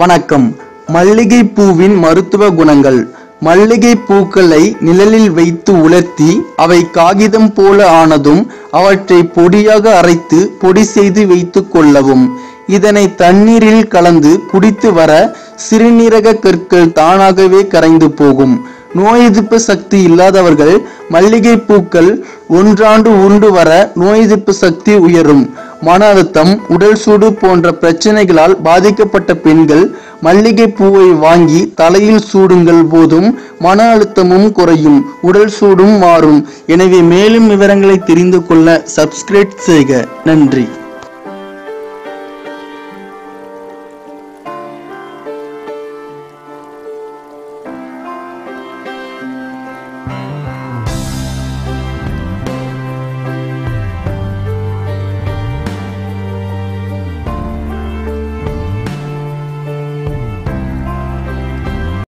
வணக்கம் மல்லிகை பூவின் மருத்துவ குணங்கள் மல்லிகை பூக்களை நிழலில் வைத்து உலர்த்தி அவை காகிதம் போல ஆனதும் அவற்றை பொடியாக அரைத்து பொடி செய்து வைத்துக் கொள்ளவும் இதனை தண்ணீரில் கலந்து குடித்து வர சிறுநீரக கற்கள் தானாகவே கரைந்து போகும் நோய் எதிர்ப்பு சக்தி இல்லாதவர்கள் மல்லிகை பூக்கள் ஒன்றாண்டு உண்டு வர நோய் எதிர்ப்பு சக்தி உயரும் மன அழுத்தம் உடல் சூடு போன்ற பிரச்சனைகளால் பாதிக்கப்பட்ட பெண்கள் மல்லிகை பூவை வாங்கி தலையில் சூடுங்கள் போதும் மன அழுத்தமும் குறையும் உடல் சூடும் மாறும் எனவே மேலும் விவரங்களை தெரிந்து கொள்ள சப்ஸ்கிரைப் செய்க நன்றி